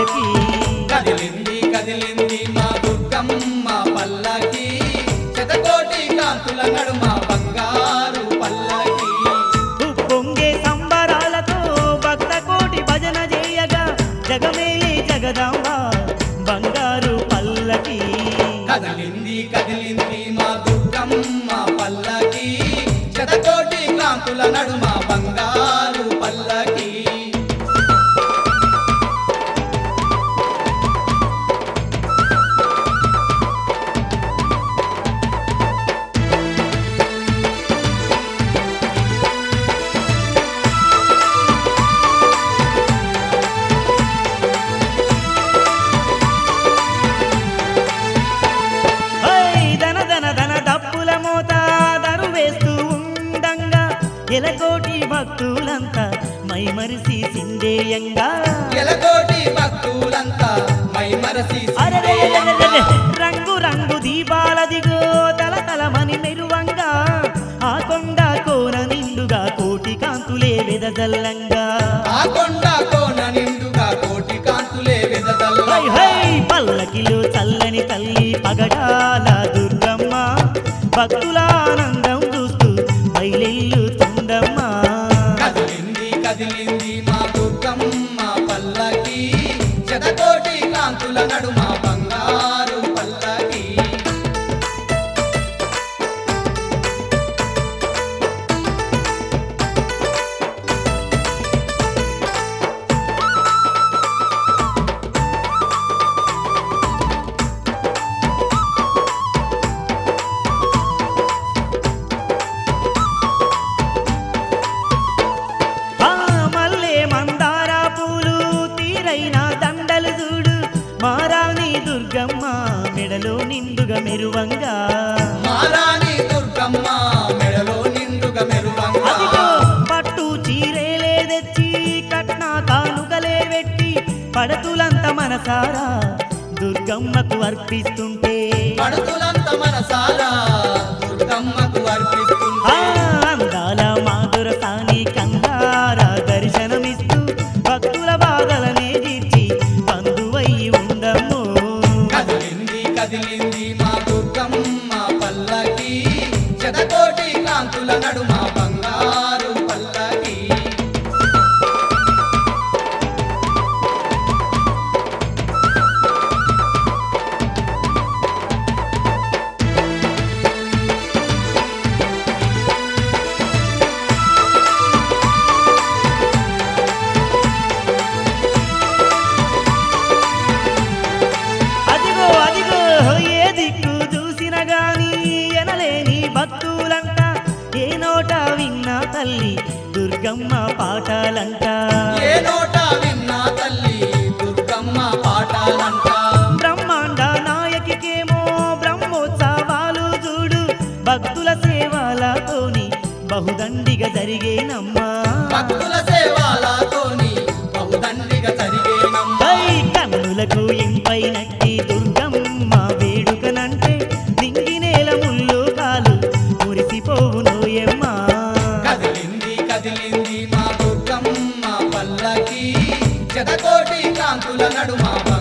పల్లకి కదిలింది కదిలింది మా దుర్గమ్మ పల్లకి శతకోటి కాంతుల నడుమ బంగారు పల్లకి ఉప్పొంగే సంబరాలతో భక్త కోటి భజన చేయగా జగమేలే జగదాంబ బంగారు పల్లకి కదిలింది కదిలింది మా దుర్గమ్మ పల్లకి శతకోటి కాంతుల నడుమ బంగారు పల్లకి హై ధన ధన ధన దప్పుల మోత దరు వేస్తూ ఉండంగా ఎలకోటి భక్తులంతా మైమరిసి సిందేయంగా ఎలకోటి భక్తులంతా మైమరసి అరెరెరెరెరెరె, రంగు రంగు దీపాల దిగో తల తలమని మెరువంగా ఆ కొండ కోన నిండుగా కోటి కాంతులే వెదజల్లంగా ఆ కొండ కోన నిండుగా కోటి కాంతులే వెదజల్ల హై హై పల్లకిలో చల్లని తల్లి పగడాల దుర్గమ్మ భక్తుల ఆనందం చూస్తూ బయలెల్లుతుండమ్మా కదిలింది కదిలింది మా దుర్గమ్మ పల్లకి శతకోటి కాంతుల నడుమ బంగారు పల్లకి ఆ మల్లె మందార పూలు తీరైన దండలు చూడు మారాని దుర్గమ్మ మెడలో నిండుగా మెరువంగా మారాణి దుర్గమ్మ మెడలో నిండుగా మెరువంగా అదిగో పట్టు చీరేలే తెచ్చి కట్న కానుకలే పెట్టి పడతులంత మనసారా దుర్గమ్మకు అర్పిస్తుంటే పడుతులంత మనసారా దుర్గమ్మకు ఆ అర్పిస్తుంది అందాల మాధుర సాని కందార దర్శనమిస్తూ భక్తుల బాధలనే తీర్చి బంధువై ఉండము కదిలింది కదిలింది మా దుర్గమ్మ పల్లకి శతకోటి కాంతుల నడుమ బంగారు పల్లకి అదిగో అదిగో ఏ దిక్కు చూసిన గాని ఎనలేని భక్తులంట ఏ నోట విన్నా తల్లి దుర్గమ్మ పాటలంట ఏ నోట విన్నా తల్లి దుర్గమ్మ పాటాలంట బ్రహ్మాండ నాయకికేమో బ్రహ్మోత్సవాలు చూడు భక్తుల సేవలతోని బహుదండిగా జరిగేనమ్మా భక్తుల సేవాలతోని బహుదండిగా జరిగేనమ్మ హై కన్నులకు ఇంపైనట్టి దుర్గమ్మ వేడుకనంటే నింగి నేల ముళ్ళు కాలు మురిసిపోవునోయమ్మా కదిలింది కదిలింది మా దుర్గమ్మ పల్లకి శతకోటి కాంతుల నడుమ